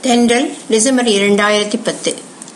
தென்றல் டிசம்பர் இரண்டாயிரத்தி பத்து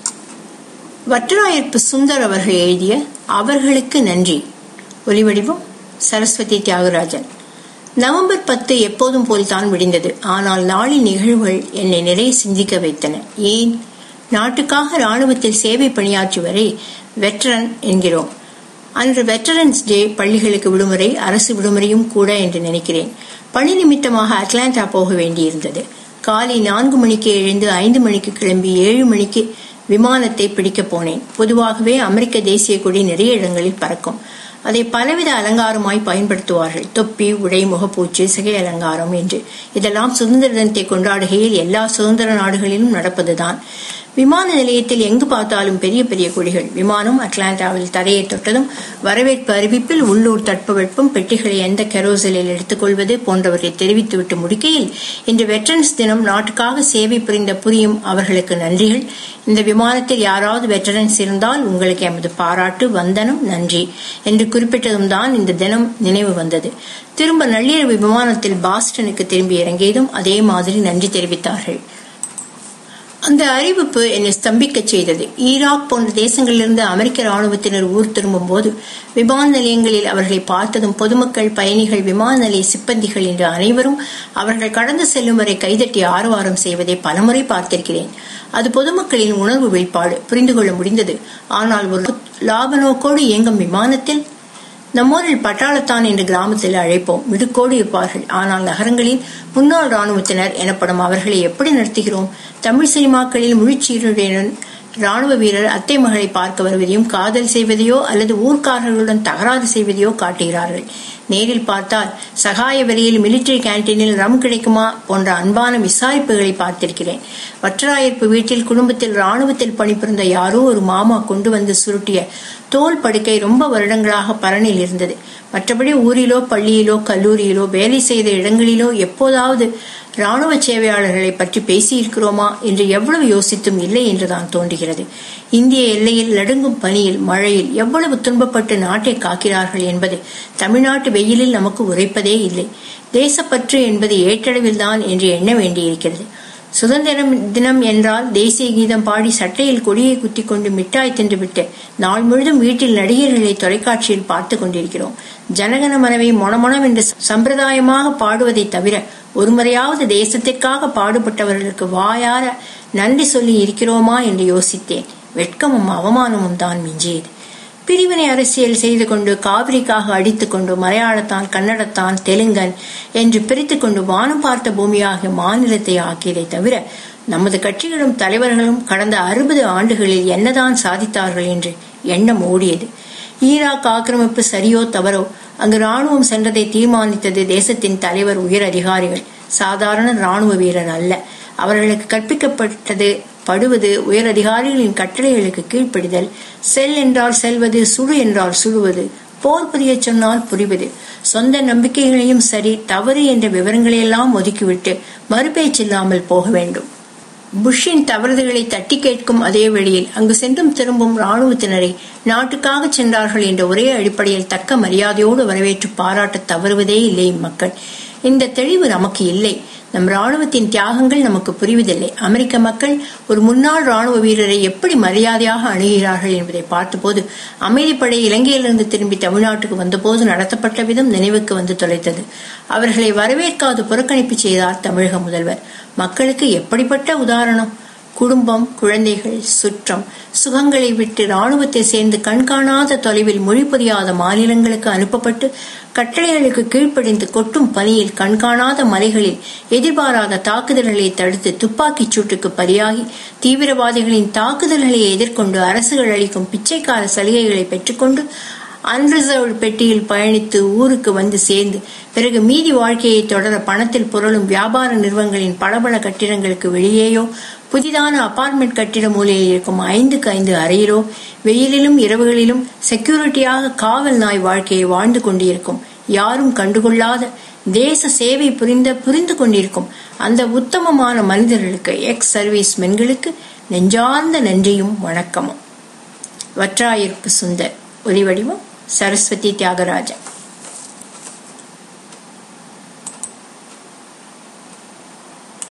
வட்டராயர்ப்பு சுந்தர் அவர்கள் எழுதிய அவர்களுக்கு நன்றி ஒலிவடிவம் சரஸ்வதி தியாகராஜன் நவம்பர் பத்து எப்போதும் போல்தான் விடிந்தது ஆனால் நாளின் நிகழ்வுகள் என்னை நிறைய சிந்திக்க வைத்தன ஏன் நாட்டுக்காக ராணுவத்தில் சேவை பணியாற்றி வரை வெட்டரன் என்கிறோம் அன்று வெட்டரன்ஸ் டே பள்ளிகளுக்கு விடுமுறை அரசு விடுமுறையும் கூட என்று நினைக்கிறேன் பணி நிமித்தமாக அட்லாண்டா போக வேண்டியிருந்தது காலை நான்கு மணிக்கு எழுந்து ஐந்து மணிக்கு கிளம்பி ஏழு மணிக்கு விமானத்தை பிடிக்க போனேன் பொதுவாகவே அமெரிக்க தேசிய கொடி நிறைய இடங்களில் பறக்கும் அதை பலவித அலங்காரமாய் பயன்படுத்துவார்கள் தொப்பி உடை முகப்பூச்சு சிகை அலங்காரம் என்று இதெல்லாம் சுதந்திர தினத்தை கொண்டாடுகையில் எல்லா சுதந்திர நாடுகளிலும் நடப்பதுதான் விமான நிலையத்தில் எங்கு பார்த்தாலும் பெரிய பெரிய கொடிகள் விமானம் அட்லாண்டாவில் தரையை தொட்டதும் வரவேற்பு அறிவிப்பில் உள்ளூர் தட்பவெப்பம் பெட்டிகளை எந்த கெரோசலில் எடுத்துக்கொள்வது போன்றவற்றை தெரிவித்துவிட்டு முடிக்கையில் இன்று வெட்டரன்ஸ் தினம் நாட்டுக்காக சேவை புரிந்த புரியும் அவர்களுக்கு நன்றிகள் இந்த விமானத்தில் யாராவது வெட்டரன்ஸ் இருந்தால் உங்களுக்கு எமது பாராட்டு வந்தனம் நன்றி என்று குறிப்பிட்டதும் தான் இந்த தினம் நினைவு வந்தது திரும்ப நள்ளிரவு விமானத்தில் பாஸ்டனுக்கு திரும்பி இறங்கியதும் அதே மாதிரி நன்றி தெரிவித்தார்கள் அந்த அறிவிப்பு என்னை ஸ்தம்பிக்க செய்தது ஈராக் போன்ற தேசங்களிலிருந்து அமெரிக்க ராணுவத்தினர் ஊர் திரும்பும் போது விமான நிலையங்களில் அவர்களை பார்த்ததும் பொதுமக்கள் பயணிகள் விமான நிலைய சிப்பந்திகள் என்று அனைவரும் அவர்கள் கடந்து செல்லும் வரை கைதட்டி ஆரவாரம் செய்வதை பலமுறை பார்த்திருக்கிறேன் அது பொதுமக்களின் உணர்வு வெளிப்பாடு புரிந்து கொள்ள முடிந்தது ஆனால் ஒரு லாப நோக்கோடு இயங்கும் விமானத்தில் நம்மூரில் பட்டாளத்தான் என்று கிராமத்தில் அழைப்போம் மிடுக்கோடு இருப்பார்கள் ஆனால் நகரங்களில் முன்னாள் ராணுவத்தினர் எனப்படும் அவர்களை எப்படி நடத்துகிறோம் தமிழ் சினிமாக்களில் முழுச்சீருடன் ராணுவ வீரர் அத்தை மகளை பார்க்க வருவதையும் காதல் செய்வதையோ அல்லது ஊர்க்காரர்களுடன் தகராறு செய்வதையோ காட்டுகிறார்கள் நேரில் பார்த்தால் சகாய வரியில் மிலிட்டரி கேன்டீனில் ரம் கிடைக்குமா போன்ற அன்பான விசாரிப்புகளை பார்த்திருக்கிறேன் வற்றராயர்ப்பு வீட்டில் குடும்பத்தில் ராணுவத்தில் பணிபுரிந்த யாரோ ஒரு மாமா கொண்டு வந்து சுருட்டிய தோல் படுக்கை ரொம்ப வருடங்களாக பரணில் இருந்தது மற்றபடி ஊரிலோ பள்ளியிலோ கல்லூரியிலோ வேலை செய்த இடங்களிலோ எப்போதாவது ராணுவ சேவையாளர்களை பற்றி பேசியிருக்கிறோமா என்று எவ்வளவு யோசித்தும் இல்லை என்றுதான் தோன்றுகிறது இந்திய எல்லையில் நடுங்கும் பனியில் மழையில் எவ்வளவு துன்பப்பட்டு நாட்டை காக்கிறார்கள் என்பது தமிழ்நாட்டு வெயிலில் நமக்கு உரைப்பதே இல்லை தேசப்பற்று என்பது ஏற்றளவில் தான் என்று எண்ண வேண்டியிருக்கிறது சுதந்திர தினம் என்றால் தேசிய கீதம் பாடி சட்டையில் கொடியை குத்தி கொண்டு மிட்டாய் தின்றுவிட்டு நாள் முழுதும் வீட்டில் நடிகர்களை தொலைக்காட்சியில் பார்த்து கொண்டிருக்கிறோம் ஜனகன மனவை மொனமொனம் என்று சம்பிரதாயமாக பாடுவதை தவிர ஒருமுறையாவது தேசத்திற்காக பாடுபட்டவர்களுக்கு வாயார நன்றி சொல்லி இருக்கிறோமா என்று யோசித்தேன் வெட்கமும் அவமானமும் தான் மிஞ்சியது பிரிவினை அரசியல் செய்து கொண்டு காவிரிக்காக அடித்துக் கொண்டு மலையாளத்தான் கன்னடத்தான் தெலுங்கன் என்று பிரித்துக் கொண்டு வானம் பார்த்த பூமியாகிய மாநிலத்தை ஆக்கியதை தவிர நமது கட்சிகளும் தலைவர்களும் கடந்த அறுபது ஆண்டுகளில் என்னதான் சாதித்தார்கள் என்று எண்ணம் ஓடியது ஈராக் ஆக்கிரமிப்பு சரியோ தவறோ அங்கு ராணுவம் சென்றதை தீர்மானித்தது தேசத்தின் தலைவர் உயர் அதிகாரிகள் சாதாரண ராணுவ வீரர் அல்ல அவர்களுக்கு கற்பிக்கப்பட்டது படுவது உயர் அதிகாரிகளின் கட்டளைகளுக்கு கீழ்ப்படிதல் செல் என்றால் செல்வது சுடு என்றால் சுடுவது போர் புரிய சொன்னால் புரிவது சொந்த நம்பிக்கைகளையும் சரி தவறு என்ற விவரங்களையெல்லாம் ஒதுக்கிவிட்டு மறுபேச்சில்லாமல் போக வேண்டும் புஷ்ஷின் தவறுதல்களை தட்டி கேட்கும் அதே வழியில் அங்கு சென்றும் திரும்பும் ராணுவத்தினரை நாட்டுக்காக சென்றார்கள் என்ற ஒரே அடிப்படையில் தக்க மரியாதையோடு வரவேற்று பாராட்ட தவறுவதே இல்லை மக்கள் இந்த தெளிவு நமக்கு இல்லை நம் ராணுவத்தின் தியாகங்கள் நமக்கு புரிவதில்லை அமெரிக்க மக்கள் ஒரு முன்னாள் ராணுவ வீரரை எப்படி மரியாதையாக அணுகிறார்கள் என்பதை பார்த்தபோது அமைதிப்படை இலங்கையிலிருந்து திரும்பி தமிழ்நாட்டுக்கு வந்தபோது நடத்தப்பட்ட விதம் நினைவுக்கு வந்து தொலைத்தது அவர்களை வரவேற்காது புறக்கணிப்பு செய்தார் தமிழக முதல்வர் மக்களுக்கு எப்படிப்பட்ட உதாரணம் குடும்பம் குழந்தைகள் சுற்றம் சுகங்களை விட்டு ராணுவத்தை சேர்ந்து கண்காணாத தொலைவில் மொழி புரியாத மாநிலங்களுக்கு அனுப்பப்பட்டு கட்டளைகளுக்கு கீழ்ப்படிந்து கொட்டும் பனியில் கண்காணாத மலைகளில் எதிர்பாராத தாக்குதல்களை தடுத்து துப்பாக்கிச் சூட்டுக்கு பலியாகி தீவிரவாதிகளின் தாக்குதல்களை எதிர்கொண்டு அரசுகள் அளிக்கும் பிச்சைக்கார சலுகைகளை பெற்றுக்கொண்டு அன்ரிசர்வ்டு பெட்டியில் பயணித்து ஊருக்கு வந்து சேர்ந்து பிறகு மீதி வாழ்க்கையை தொடர பணத்தில் புரளும் வியாபார நிறுவனங்களின் பளபள கட்டிடங்களுக்கு வெளியேயோ புதிதான அபார்ட்மெண்ட் கட்டிட மூலையில் இருக்கும் ஐந்துக்கு ஐந்து அறையிலோ வெயிலிலும் இரவுகளிலும் செக்யூரிட்டியாக காவல் நாய் வாழ்க்கையை வாழ்ந்து கொண்டிருக்கும் யாரும் கண்டுகொள்ளாத தேச சேவை புரிந்த புரிந்து கொண்டிருக்கும் அந்த உத்தமமான மனிதர்களுக்கு எக்ஸ் சர்வீஸ் மென்களுக்கு நெஞ்சார்ந்த நன்றியும் வணக்கமும் வற்றாயிருப்பு சுந்தர் ஒலிவடிவம் சரஸ்வதி தியாகராஜன்